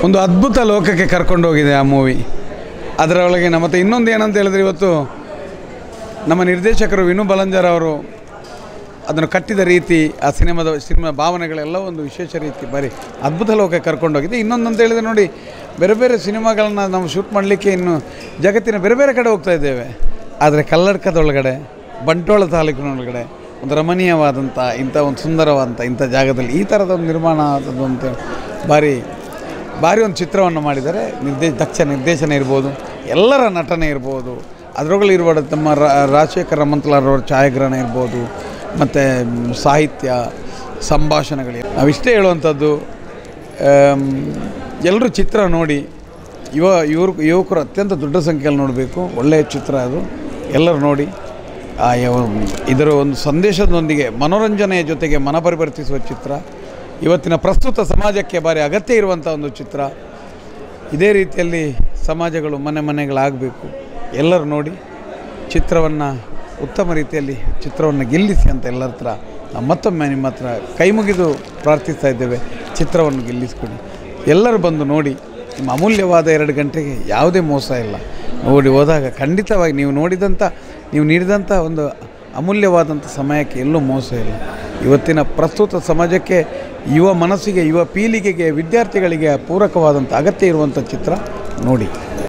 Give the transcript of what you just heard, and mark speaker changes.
Speaker 1: ಒಂದು ಅದ್ಭುತ ಲೋಕಕ್ಕೆ ಕರ್ಕೊಂಡು ಹೋಗಿದೆ ಆ ಮೂವಿ ಅದರೊಳಗೆ ನಮ್ಮ ಮತ್ತು ಇನ್ನೊಂದು ಏನಂತ ಹೇಳಿದ್ರೆ ಇವತ್ತು ನಮ್ಮ ನಿರ್ದೇಶಕರು ವಿನು ಬಲಂಜರ್ ಅವರು ಅದನ್ನು ಕಟ್ಟಿದ ರೀತಿ ಆ ಸಿನಿಮಾದ ಸಿನಿಮಾ ಭಾವನೆಗಳೆಲ್ಲ ಒಂದು ವಿಶೇಷ ರೀತಿ ಬರೀ ಅದ್ಭುತ ಲೋಕಕ್ಕೆ ಕರ್ಕೊಂಡೋಗಿದೆ ಇನ್ನೊಂದು ಅಂತ ಹೇಳಿದರೆ ನೋಡಿ ಬೇರೆ ಬೇರೆ ಸಿನಿಮಾಗಳನ್ನ ನಾವು ಶೂಟ್ ಮಾಡಲಿಕ್ಕೆ ಇನ್ನು ಜಗತ್ತಿನ ಬೇರೆ ಬೇರೆ ಕಡೆ ಹೋಗ್ತಾ ಇದ್ದೇವೆ ಆದರೆ ಕಲ್ಲಡ್ಕದೊಳಗಡೆ ಬಂಟ್ವಾಳ ತಾಲೂಕಿನೊಳಗಡೆ ಒಂದು ರಮಣೀಯವಾದಂಥ ಇಂಥ ಒಂದು ಸುಂದರವಾದಂಥ ಇಂಥ ಜಾಗದಲ್ಲಿ ಈ ಥರದ ಒಂದು ನಿರ್ಮಾಣ ಆದದ್ದು ಅಂತ ಭಾರಿ ಭಾರಿ ಒಂದು ಚಿತ್ರವನ್ನು ಮಾಡಿದ್ದಾರೆ ನಿರ್ದೇ ದಕ್ಷ ನಿರ್ದೇಶನ ಇರ್ಬೋದು ಎಲ್ಲರ ನಟನೆ ಇರ್ಬೋದು ಅದರೊಳಗಿರುವ ತಮ್ಮ ರಾ- ರಾಜಶೇಖರ ರಮಂತಲಾರವ್ರ ಛಾಯಾಗ್ರಹಣ ಇರ್ಬೋದು ಮತ್ತು ಸಾಹಿತ್ಯ ಸಂಭಾಷಣೆಗಳು ನಾವಿಷ್ಟೇ ಹೇಳುವಂಥದ್ದು ಎಲ್ಲರೂ ಚಿತ್ರ ನೋಡಿ ಯುವ ಇವರು ಯುವಕರು ಅತ್ಯಂತ ದೊಡ್ಡ ಸಂಖ್ಯೆಯಲ್ಲಿ ನೋಡಬೇಕು ಒಳ್ಳೆಯ ಚಿತ್ರ ಅದು ಎಲ್ಲರೂ ನೋಡಿ ಆ ಯಾವ- ಇದರ ಒಂದು ಸಂದೇಶದೊಂದಿಗೆ ಮನೋರಂಜನೆಯ ಜೊತೆಗೆ ಮನ ಪರಿವರ್ತಿಸುವ ಚಿತ್ರ ಇವತ್ತಿನ ಪ್ರಸ್ತುತ ಸಮಾಜಕ್ಕೆ ಭಾರಿ ಅಗತ್ಯ ಇರುವಂಥ ಒಂದು ಚಿತ್ರ ಇದೇ ರೀತಿಯಲ್ಲಿ ಸಮಾಜಗಳು ಮನೆ ಮನೆಗಳಾಗಬೇಕು ಎಲ್ಲರೂ ನೋಡಿ ಚಿತ್ರವನ್ನು ಉತ್ತಮ ರೀತಿಯಲ್ಲಿ ಚಿತ್ರವನ್ನು ಗೆಲ್ಲಿಸಿ ಅಂತ ಎಲ್ಲರ ಹತ್ರ ನಾವು ಮತ್ತೊಮ್ಮೆ ನಿಮ್ಮ ಹತ್ರ ಕೈ ಮುಗಿದು ಪ್ರಾರ್ಥಿಸ್ತಾ ಇದ್ದೇವೆ ಚಿತ್ರವನ್ನು ಗೆಲ್ಲಿಸ್ಕೊಡಿ ಎಲ್ಲರೂ ಬಂದು ನೋಡಿ ನಿಮ್ಮ ಅಮೂಲ್ಯವಾದ ಎರಡು ಗಂಟೆಗೆ ಯಾವುದೇ ಮೋಸ ಇಲ್ಲ ನೋಡಿ ಹೋದಾಗ ಖಂಡಿತವಾಗಿ ನೀವು ನೋಡಿದಂಥ ನೀವು ನೀಡಿದಂಥ ಒಂದು ಅಮೂಲ್ಯವಾದಂಥ ಸಮಯಕ್ಕೆ ಎಲ್ಲೂ ಮೋಸ ಇಲ್ಲ ಇವತ್ತಿನ ಪ್ರಸ್ತುತ ಸಮಾಜಕ್ಕೆ ಯುವ ಮನಸ್ಸಿಗೆ ಯುವ ಪೀಳಿಗೆಗೆ ವಿದ್ಯಾರ್ಥಿಗಳಿಗೆ ಪೂರಕವಾದಂಥ ಅಗತ್ಯ ಇರುವಂಥ ಚಿತ್ರ ನೋಡಿ